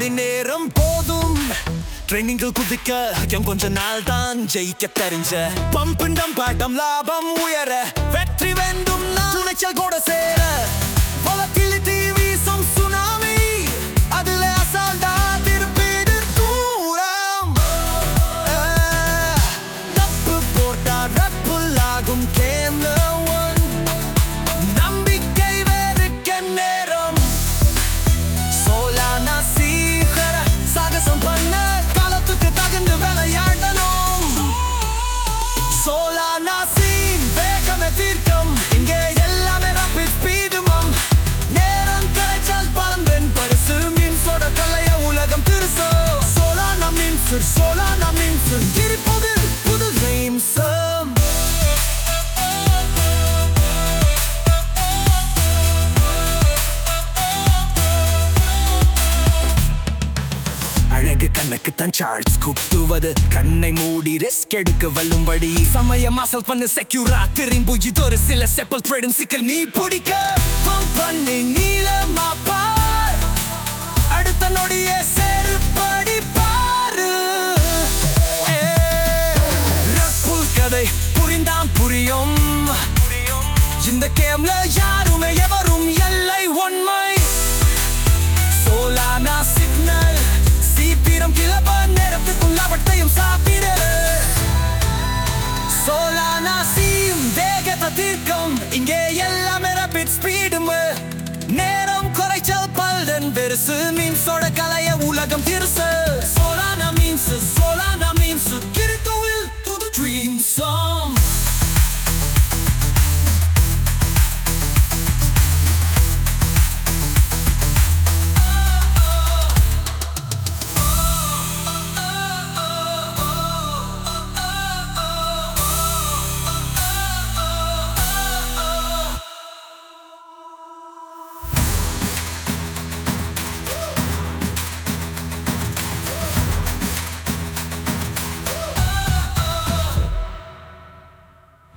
நொடி நேரம் போதும் ட்ரைனிங்கில் குதிக்க என் கொஞ்ச நாள் தான் ஜெயிக்க தெரிஞ்ச பம்பும் பாட்டம் லாபம் உயர வெற்றி வேண்டும் நான் துணைச்சல் கூட சேர volatility வீசும் சுனாமி அதுல அசால்டா திருப்பிடு தூரம் ஆஹ், தப்பு போட்டா ரப்புல் ஆகும் கேம்ல ஒன் நம்பிக்கை வேறுக்க நேரம் சோலானா சீக்கிர சாகசம் பண்ண காலத்துக்கு தகுந்து விளையாடணும் சோலானா சீன் வேகமே தீர்க்கம் இங்கே எல்லாமே rapid speedumம் நேரம் கரைச்சல் பலம்பின் பரிசு மீன் சொட கலைய உலகம் திருசோ சோலானா மீன் ஃபிர் சோலானா மீன் ஃபிர் திருப்பது புது ரீம்சம் அழகு கண்ணுக்கு தான் சார்ட்ஸ் குத்துவது கண்ணை மூடி ரிஸ்க் எடுக்க வல்லும்படி சமய மாசல் பண்ணு செக்யூரா திரும்பு இது ஒரு சில செப்பல் ட்ரேடும் சிக்கல் நீ பிடிக்க பம்ப் பண்ணி நீளமா பார் அடுத்த நொடியே செருப்படி பாரு ஏ, ரப்புல் கதை புரிந்தான் புரியும் இந்த கேம்ல யாருமே எவரும் எல்லை உண்மை சோலானா சிக்னல் சீப்பிரம் கிளப்ப நேரத்துக்குள் அவட்டையும் சாப்பிடு சோலானா சீம் வேகத்தை தீர்க்கும் இங்கே எல்லாமே ரபிட் ஸ்பீடும் நேரம் குறைச்சல் பல்டன் பெருசு மீன்ஸோட கலைய உலகம் திருசு சோலானா மீன்ஸ் சோலானா மீன்ஸ் கிருத்துவில் புது ட்ரீம் சாங்